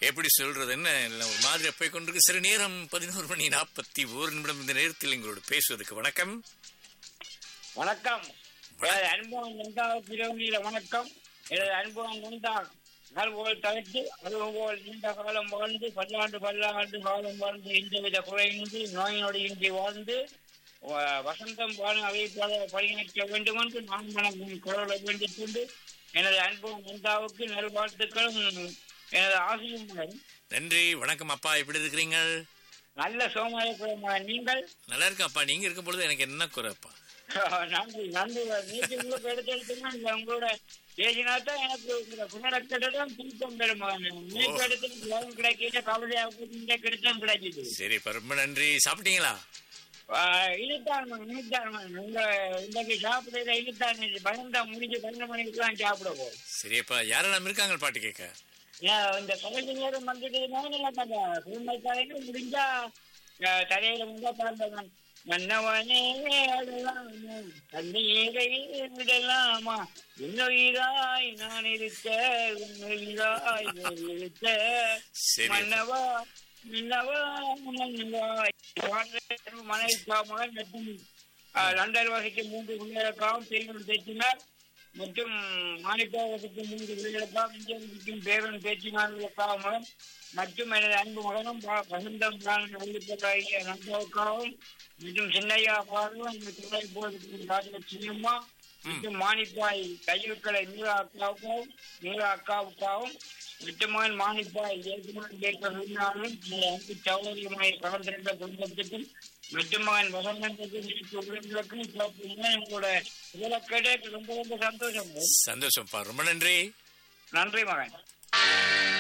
எப்படி சொல்றது என்ன எல்லாம் ஒரு மாதிரி போய் கொண்டிருக்கு சில நேரம் பதினோரு மணி நாற்பத்தி ஒரு நிமிடம் இந்த நேரத்தில் எங்களோடு பேசுவதற்கு வணக்கம் வணக்கம் எனது அனுபவம் நன்றாக பிறவியில வணக்கம் எனது அனுபவம் நன்றாக நல்வோல் தவிர்த்து அதுபோல் நீண்ட காலம் வாழ்ந்து பல்லாண்டு பல்லாண்டு காலம் வாழ்ந்து எந்தவித குறையின்றி நோய் நொடியின்றி வாழ்ந்து வ- வசந்தம் வாழ அதை பணியாற்ற வேண்டும் என்று நான் மனதில் குரலை வேண்டிக் கொண்டு எனது அனுபவம் நன்றாவுக்கு நல்வாழ்த்துக்களும் எனது ஆசையும் உள்ளது. நன்றி வணக்கம் அப்பா எப்படி இருக்கிறீங்க நல்ல சோமாயக்குறமான நீங்கள் நல்லா இருக்கேன் அப்பா நீங்க இருக்கும் பொழுது எனக்கு என்ன குறைப்பா நன்றி நன்றி நீங்க உங்களுக்கு எடுத்தெடுத்துன்னா இந்த உங்களோட பேசினா தான் எனக்கு உங்களை புனரக்கதான் திருப்பம் பெறும் நீங்க எடுத்து லோன் கிடைக்கல கவலையாக நீங்க கிடைச்சும் கிடைச்சிது சரி இப்ப ரொம்ப நன்றி சாப்பிட்டீங்களா இழுத்தான் இழுத்தான் உங்க இன்றைக்கு சாப்பிடுற இழுத்தான் பன்னெண்டா முடிஞ்சு பன்னெண்டு மணிக்கு தான் சாப்பிட போகும் சரி அப்பா யாரெல்லாம் இருக்காங்க பாட்டு கேட்க ஏன் இந்த கடைசி நேரம் வந்துட்டு குடும்பத்தாரையும் முடிஞ்சா அஹ், தலையில முங்க பிறந்தவன் மன்னவனே அழலாம் தண்ணீரை விடலாமா உன்னுயிராய் நான் இருக்க உன்னுயிராய் நான் இருக்க சரி. மன்னவா மன்னவா மன்னவாய் மனைவி மகன் மற்றும் அஹ், லண்டன் வசிக்கும் மூன்று பிள்ளைகளுக்காகவும் திருமணம் பேசினார் மற்றும் மாணிக்காவதற்கு மூன்று பிள்ளைகளுக்காக இந்தியாவுக்கும் பேரன் பேச்சினார்களுக்காக மகன் மற்றும் எனது அன்பு மகனும் பா- வசந்தம் பிராணன் வள்ளிப்பட்டாகிய நந்தாவுக்காகவும் மற்றும் சின்னையா பாருவும் இந்த துறை போவதற்கு ராஜலட்சுமியம்மா மற்றும் மாணிப்பாய் கையுக்களை மீரா அக்காவுக்காகவும் மீரா அக்காவுக்காகவும் விட்டுமான் மாணிப்பாய் ஏற்கனவே கேட்க விரும்பினாலும் இந்த அன்பு சௌகரியமாய் கலந்திருந்த குடும்பத்துக்கும் விட்டுமான் வசந்தத்துக்கும் உறவுகளுக்கும் சிறப்பு உங்களோட இதில் கேட்டு ரொம்ப ரொம்ப சந்தோஷம் சந்தோஷம்ப்பா ரொம்ப நன்றி நன்றி மகன்